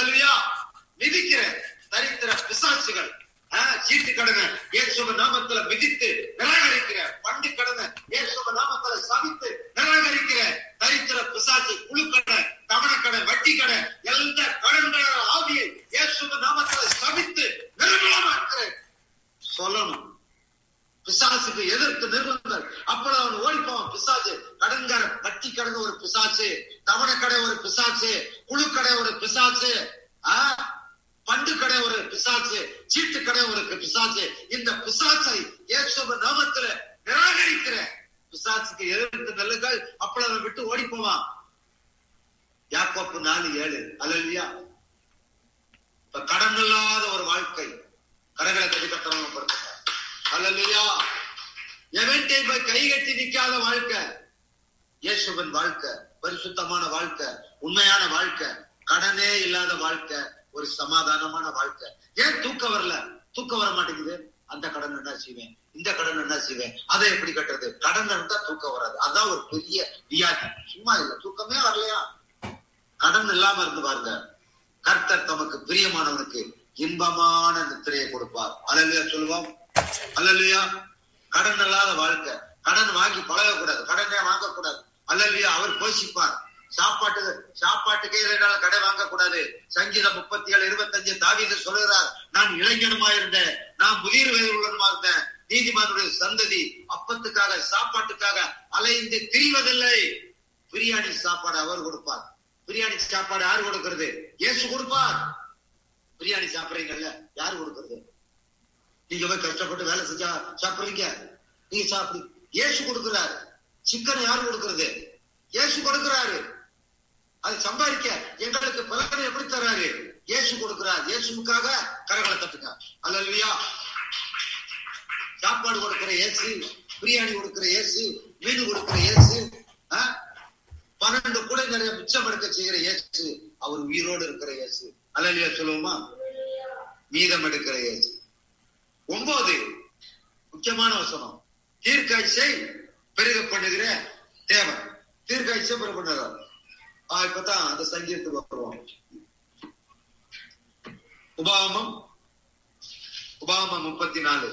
அல்லா மிதிக்கிற தரித்திர பிசாசுகள் ஆஹ், சீட்டு கடனை இயேசுவ நாமத்துல மிதித்து நிராகரிக்கிற பண்டு கடனை இயேசுவ நாமத்துல சபித்து நிராகரிக்கிற தரித்திர பிசாசு குழுக்கடை தவணக்கடை வட்டி கடை எல்லா கடன்கள ஆவியை இயேசுவ நாமத்துல சபித்து நிர்மலமாக்குற சொல்லணும் பிசாசுக்கு எதிர்த்து நிறுவனங்கள் அப்பொழுது அவன் ஓடிப்போவான் பிசாசு கடன்கார வட்டி கடந்த ஒரு பிசாசு தவணக்கடை ஒரு பிசாசு குழுக்கடை ஒரு பிசாசு ஆ? பண்டு கடை ஒரு பிசாசு சீட்டு கடை ஒரு பிசாசு இந்த பிசாசை இயேசுவ நாமத்துல நிராகரிக்கிற பிசாசுக்கு எதிர்த்து நெல்லுங்கள் அப்பொழுது அவன் விட்டு ஓடி போவான் யாக்கோப்பு நாலு ஏழு அல்லையா இப்ப கடன் இல்லாத ஒரு வாழ்க்கை கரங்களை கட்டி கட்டணும் படுத்துங்க அல்லையா எவன்டை போய் கை கட்டி நிக்காத வாழ்க்கை இயேசுவின் வாழ்க்கை பரிசுத்தமான வாழ்க்கை உண்மையான வாழ்க்கை கடனே இல்லாத வாழ்க்கை ஒரு சமாதானமான வாழ்க்கை ஏன் தூக்கம் வரல தூக்கம் வர மாட்டேங்குது அந்த கடன் என்ன செய்வேன் இந்த கடன் என்ன செய்வேன் அதை எப்படி கட்டுறது கடன் இருந்தா தூக்கம் வராது அதான் ஒரு பெரிய வியாதி சும்மா இல்ல தூக்கமே வரலையா கடன் இல்லாம இருந்து பாருங்க கர்த்தர் தமக்கு பிரியமானவனுக்கு இன்பமான நித்திரையை கொடுப்பார் அலலுயா சொல்லுவோம் அல்லல்லையா கடன் இல்லாத வாழ்க்கை கடன் வாங்கி பழகக்கூடாது கடனே வாங்கக்கூடாது அல்லல்லையா அவர் போஷிப்பார் சாப்பாட்டுக்கு சாப்பாட்டுக்கே இல்லைனால கடை வாங்கக்கூடாது சங்கீதம் முப்பத்தி ஏழு இருபத்தஞ்சு தாவீது சொல்லுகிறார் நான் இளைஞனுமா இருந்தேன் நான் முதிர் வயது உள்ளனுமா இருந்தேன் நீதிமானுடைய சந்ததி அப்பத்துக்காக சாப்பாட்டுக்காக அலைந்து திரிவதில்லை பிரியாணி சாப்பாடு அவர் கொடுப்பார் பிரியாணி சாப்பாடு யார் கொடுக்கிறது இயேசு கொடுப்பார் பிரியாணி சாப்பிடுறீங்கல்ல யாரு கொடுக்கிறது நீங்க போய் கஷ்டப்பட்டு வேலை செஞ்சா சாப்பிடுறீங்க நீங்க சாப்பிடு இயேசு கொடுக்கிறாரு சிக்கன் யாரு கொடுக்கிறது இயேசு கொடுக்கிறாரு அது சம்பாதிக்க எங்களுக்கு பலனை எப்படி தர்றாரு இயேசு கொடுக்கிறார் இயேசுக்காக கரங்களை தட்டுங்க அல்லையா சாப்பாடு கொடுக்கிற இயேசு பிரியாணி கொடுக்கிற இயேசு மீன் கொடுக்கிற இயேசு ஆ? பன்னெண்டு கூட நிறைய மிச்சம் எடுக்க செய்கிற இயேசு அவர் உயிரோடு இருக்கிற இயேசு அல்லையா சொல்லுவோமா மீதம் எடுக்கிற இயேசு ஒன்பது முக்கியமான வசனம் தீர்க்காய்ச்சை பெருக பண்ணுகிற தேவன் தீர்க்காய்ச்சை பெருக பண்ணுறார் ஆஹ் இப்பதான் அந்த சங்கீதத்துக்கு வருவோம் உபாமம் உபாமம் முப்பத்தி நாலு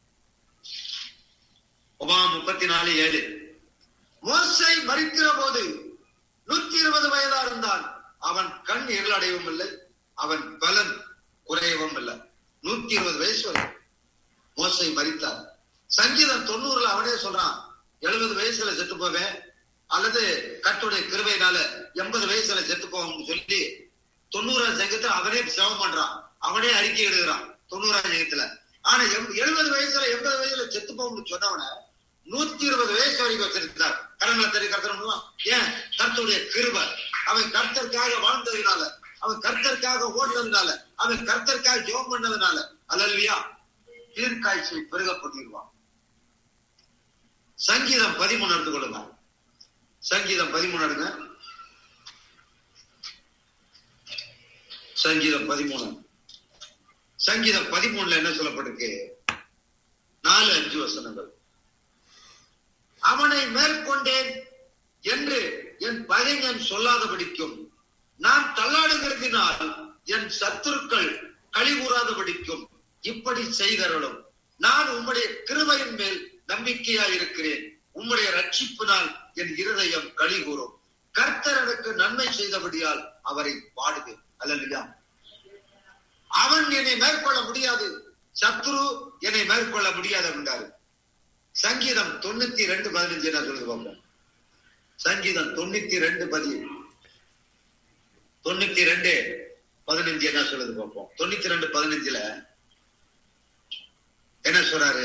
உபாமம் முப்பத்தி நாலு ஏழு மோசை மறிக்கிற போது நூத்தி இருபது வயதா இருந்தான் அவன் கண் இருளடையவும் இல்லை அவன் பலன் குறையவும் இல்லை நூத்தி இருபது வயசு வரை மோசை மறித்தார் சங்கீதம் தொண்ணூறுல அவனே சொல்றான் எழுபது வயசுல செத்து போவேன் அல்லது கட்டுடைய கிருபையினால எண்பது வயசுல செத்து போவோம்னு சொல்லி தொண்ணூறாம் சங்கத்துல அவனே சிரமம் பண்றான் அவனே அறிக்கை எழுதுறான் தொண்ணூறாம் சங்கத்துல ஆனா எம்- எழுபது வயசுல எண்பது வயசுல செத்து போகும்னு சொன்னவன நூத்தி இருபது வயசு வரைக்கும் வச்சிருக்கிறார் கடன்ல தெரிய கர்த்தர் ஏன் கர்த்தருடைய கிருபை அவன் கர்த்தருக்காக வாழ்ந்ததுனால அவன் கர்த்தருக்காக ஓடுனதுனால அவன் கர்த்தருக்காக ஜெபம் பண்ணதுனால அல்லல்லையா தீர்க்காய்ச்சல் பெருக பண்ணிடுவான் சங்கீதம் பதிமூணு எடுத்து கொள்ளுங்க சங்கீதம் பதிமூணு எடுங்க சங்கீதம் பதிமூணு சங்கீதம் பதிமூணுல என்ன சொல்லப்பட்டிருக்கு நாலு அஞ்சு வசனங்கள் அவனை மேற்கொண்டேன் என்று என் பகைஞன் சொல்லாதபடிக்கும் நான் தள்ளாடுகிறதினால் என் சத்துருக்கள் கழிவுறாதபடிக்கும் இப்படி செய்தருளும் நான் உம்முடைய கிருபையின் மேல் நம்பிக்கையாய் இருக்கிறேன் உம்முடைய ரட்சிப்பினால் என் இருதயம் கழிகூறும் கர்த்தர் எனக்கு நன்மை செய்தபடியால் அவரை பாடுவேன் அல்லையா அவன் என்னை மேற்கொள்ள முடியாது சத்ரு என்னை மேற்கொள்ள முடியாது என்றாரு சங்கீதம் தொண்ணூத்தி ரெண்டு பதினஞ்சு என்ன சொல்லுது பார்ப்போம் சங்கீதம் தொண்ணூத்தி ரெண்டு பதி தொண்ணூத்தி ரெண்டு பதினஞ்சு என்ன சொல்லுது பார்ப்போம் தொண்ணூத்தி ரெண்டு பதினஞ்சுல என்ன சொல்றாரு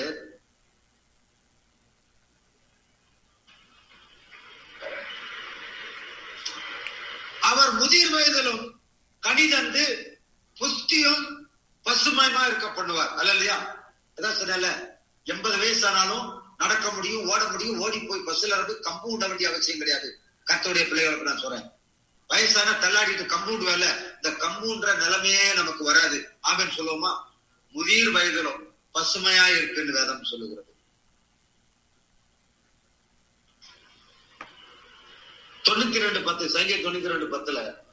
அவர் முதிர் வயதிலும் கனிதந்து புஸ்தியும் பசுமயமா இருக்க பண்ணுவார் அல்ல இல்லையா அதான் சொன்னல எண்பது வயசானாலும் நடக்க முடியும் ஓட முடியும் ஓடி போய் பஸ்ல இருந்து கம்பு விட வேண்டிய அவசியம் கிடையாது கர்த்தருடைய பிள்ளைகளுக்கு நான் சொல்றேன் வயசான தள்ளாடிட்டு கம்பவுண்ட் வேலை இந்த கம்பவுண்ட்ற நிலைமையே நமக்கு வராது ஆமென் சொல்லுவோமா முதிர் வயதிலும் பசுமையா இருக்குன்னு வேதம் சொல்லுகிறது தொண்ணூத்தி ரெண்டு பத்து சங்கீத தொண்ணூத்தி ரெண்டு பத்துல